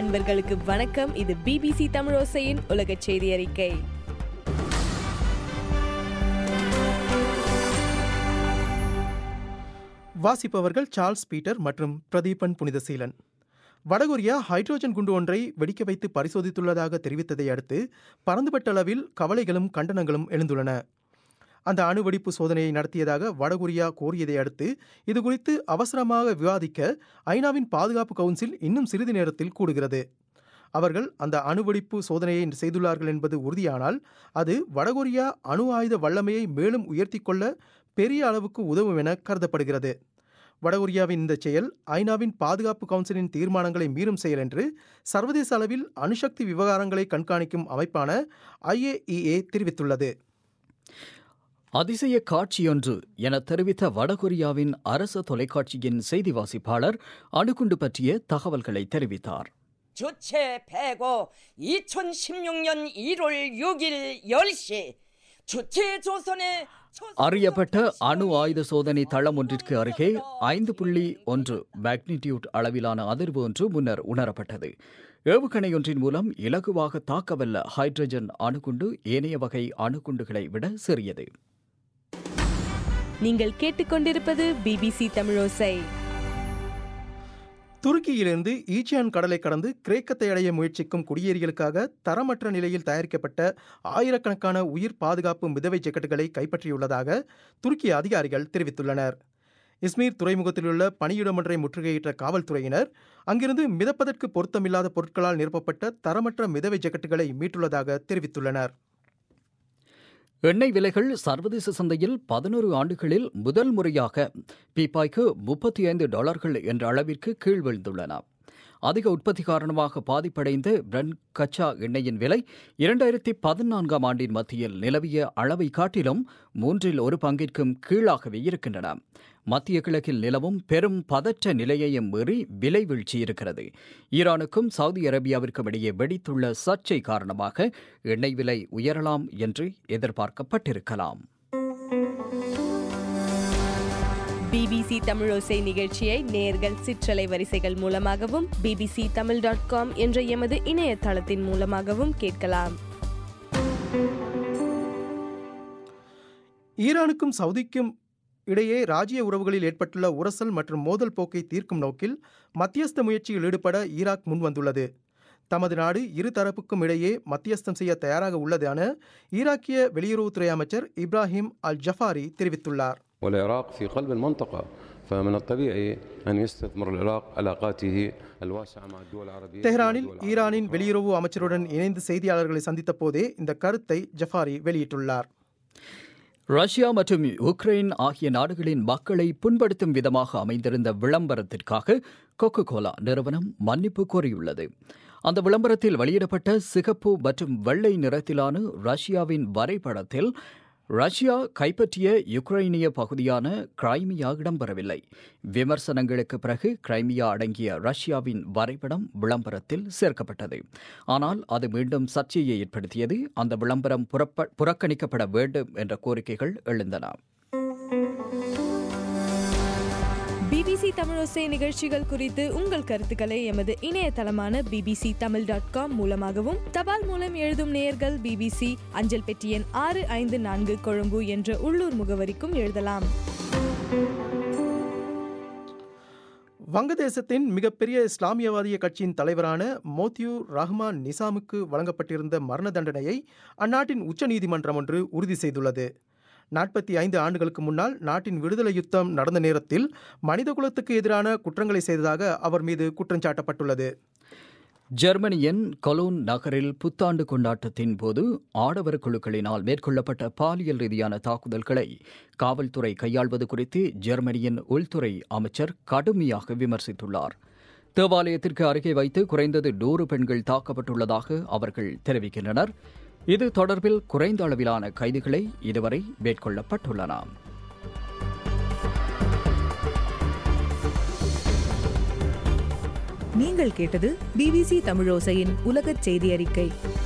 அன்பர்களுக்கு வணக்கம் இது பிபிசி தமிழோசையின் உலக செய்தி அறிக்கை வாசிப்பவர்கள் சார்ல்ஸ் பீட்டர் மற்றும் பிரதீபன் புனிதசீலன் வடகொரியா ஹைட்ரோஜன் குண்டு ஒன்றை வெடிக்க வைத்து பரிசோதித்துள்ளதாக தெரிவித்ததை அடுத்து பரந்துபட்ட அளவில் கவலைகளும் கண்டனங்களும் எழுந்துள்ளன அந்த அணுவெடிப்பு சோதனையை நடத்தியதாக வடகொரியா கோரியதை அடுத்து இதுகுறித்து அவசரமாக விவாதிக்க ஐநாவின் பாதுகாப்பு கவுன்சில் இன்னும் சிறிது நேரத்தில் கூடுகிறது அவர்கள் அந்த அணுவெடிப்பு சோதனையை செய்துள்ளார்கள் என்பது உறுதியானால் அது வடகொரியா அணு ஆயுத வல்லமையை மேலும் உயர்த்தி கொள்ள பெரிய அளவுக்கு உதவும் என கருதப்படுகிறது வடகொரியாவின் இந்த செயல் ஐநாவின் பாதுகாப்பு கவுன்சிலின் தீர்மானங்களை மீறும் செயல் என்று சர்வதேச அளவில் அணுசக்தி விவகாரங்களை கண்காணிக்கும் அமைப்பான ஐஏஇஏ தெரிவித்துள்ளது அதிசய காட்சியொன்று என தெரிவித்த வடகொரியாவின் அரச தொலைக்காட்சியின் செய்தி வாசிப்பாளர் அணுகுண்டு பற்றிய தகவல்களை தெரிவித்தார் 주체 105 2016년 1월 6일 10시 주체 조선의 அறியப்பட்ட அணு ஆயுத சோதனை தளம் ஒன்றிற்கு அருகே ஐந்து புள்ளி ஒன்று மேக்னிடியூட் அளவிலான அதிர்வு ஒன்று முன்னர் உணரப்பட்டது ஏவுகணையொன்றின் மூலம் இலகுவாக தாக்கவல்ல ஹைட்ரஜன் அணுகுண்டு ஏனைய வகை அணுகுண்டுகளை விட சிறியது நீங்கள் கேட்டுக்கொண்டிருப்பது பிபிசி தமிழோசை துருக்கியிலிருந்து ஈச்சியான் கடலை கடந்து கிரேக்கத்தை அடைய முயற்சிக்கும் குடியேறிகளுக்காக தரமற்ற நிலையில் தயாரிக்கப்பட்ட ஆயிரக்கணக்கான உயிர் பாதுகாப்பு மிதவை ஜெக்கெட்டுகளை கைப்பற்றியுள்ளதாக துருக்கிய அதிகாரிகள் தெரிவித்துள்ளனர் இஸ்மீர் துறைமுகத்திலுள்ள பணியிடமொன்றை முற்றுகையிட்ட காவல்துறையினர் அங்கிருந்து மிதப்பதற்கு பொருத்தமில்லாத பொருட்களால் நிரப்பப்பட்ட தரமற்ற மிதவை ஜெக்கெட்டுகளை மீட்டுள்ளதாக தெரிவித்துள்ளனர் எண்ணெய் விலைகள் சர்வதேச சந்தையில் பதினோரு ஆண்டுகளில் முதல் முறையாக பீப்பாய்க்கு முப்பத்தி ஐந்து டாலர்கள் என்ற அளவிற்கு கீழ் விழுந்துள்ளன அதிக உற்பத்தி காரணமாக பாதிப்படைந்த பிரண்ட் கச்சா எண்ணெயின் விலை இரண்டாயிரத்தி பதினான்காம் ஆண்டின் மத்தியில் நிலவிய அளவை காட்டிலும் மூன்றில் ஒரு பங்கிற்கும் கீழாகவே இருக்கின்றன மத்திய கிழக்கில் நிலவும் பெரும் பதற்ற நிலையையும் மீறி விலை வீழ்ச்சி இருக்கிறது ஈரானுக்கும் சவுதி அரேபியாவிற்கும் இடையே வெடித்துள்ள சர்ச்சை காரணமாக எண்ணெய் விலை உயரலாம் என்று எதிர்பார்க்கப்பட்டிருக்கலாம் பிபிசி தமிழோசை நிகழ்ச்சியை நேர்கள் சிற்றலை வரிசைகள் மூலமாகவும் பிபிசி தமிழ் டாட் காம் என்ற எமது இணையதளத்தின் மூலமாகவும் கேட்கலாம் ஈரானுக்கும் சவுதிக்கும் இடையே ராஜ்ய உறவுகளில் ஏற்பட்டுள்ள உரசல் மற்றும் மோதல் போக்கை தீர்க்கும் நோக்கில் மத்தியஸ்த முயற்சியில் ஈடுபட ஈராக் முன்வந்துள்ளது தமது நாடு இரு தரப்புக்கும் இடையே மத்தியஸ்தம் செய்ய தயாராக உள்ளது என ஈராக்கிய வெளியுறவுத்துறை அமைச்சர் இப்ராஹிம் அல் ஜஃபாரி தெரிவித்துள்ளார் والعراق في قلب المنطقة فمن الطبيعي أن يستثمر العراق علاقاته الواسعة مع الدول العربية தெஹ்ரானில் والدول ஈரானின் வெளியுறவு அமைச்சருடன் இணைந்து செய்தியாளர்களை சந்தித்த போதே இந்த கருத்தை ஜஃபாரி வெளியிட்டுள்ளார் ரஷ்யா மற்றும் உக்ரைன் ஆகிய நாடுகளின் மக்களை புண்படுத்தும் விதமாக அமைந்திருந்த விளம்பரத்திற்காக கொக்கோ கோலா நிறுவனம் மன்னிப்பு கோரியுள்ளது அந்த விளம்பரத்தில் வெளியிடப்பட்ட சிகப்பு மற்றும் வெள்ளை நிறத்திலான ரஷ்யாவின் வரைபடத்தில் ரஷ்யா கைப்பற்றிய யுக்ரைனிய பகுதியான கிரைமியா இடம்பெறவில்லை விமர்சனங்களுக்கு பிறகு கிரைமியா அடங்கிய ரஷ்யாவின் வரைபடம் விளம்பரத்தில் சேர்க்கப்பட்டது ஆனால் அது மீண்டும் சர்ச்சையை ஏற்படுத்தியது அந்த விளம்பரம் புறப்ப- புறக்கணிக்கப்பட வேண்டும் என்ற கோரிக்கைகள் எழுந்தன பிபிசி தமிழோசை நிகழ்ச்சிகள் குறித்து உங்கள் கருத்துக்களை எமது இணையதளமான பிபிசி தமிழ் டாட் காம் மூலமாகவும் தபால் மூலம் எழுதும் நேயர்கள் பிபிசி அஞ்சல் பெட்டி எண் ஆறு ஐந்து நான்கு கொழும்பு என்ற உள்ளூர் முகவரிக்கும் எழுதலாம் வங்கதேசத்தின் மிகப்பெரிய இஸ்லாமியவாதிய கட்சியின் தலைவரான மோத்தியூர் ரஹ்மான் நிசாமுக்கு வழங்கப்பட்டிருந்த மரண தண்டனையை அந்நாட்டின் உச்சநீதிமன்றம் ஒன்று உறுதி செய்துள்ளது நாற்பத்தி ஐந்து ஆண்டுகளுக்கு முன்னால் நாட்டின் விடுதலை யுத்தம் நடந்த நேரத்தில் மனிதகுலத்துக்கு எதிரான குற்றங்களை செய்ததாக அவர் மீது குற்றஞ்சாட்டப்பட்டுள்ளது ஜெர்மனியின் கொலோன் நகரில் புத்தாண்டு கொண்டாட்டத்தின் போது ஆடவர் குழுக்களினால் மேற்கொள்ளப்பட்ட பாலியல் ரீதியான தாக்குதல்களை காவல்துறை கையாள்வது குறித்து ஜெர்மனியின் உள்துறை அமைச்சர் கடுமையாக விமர்சித்துள்ளார் தேவாலயத்திற்கு அருகே வைத்து குறைந்தது நூறு பெண்கள் தாக்கப்பட்டுள்ளதாக அவர்கள் தெரிவிக்கின்றனர் இது தொடர்பில் குறைந்த அளவிலான கைதுகளை இதுவரை மேற்கொள்ளப்பட்டுள்ளன நீங்கள் கேட்டது பிபிசி தமிழோசையின் உலகச் செய்தி அறிக்கை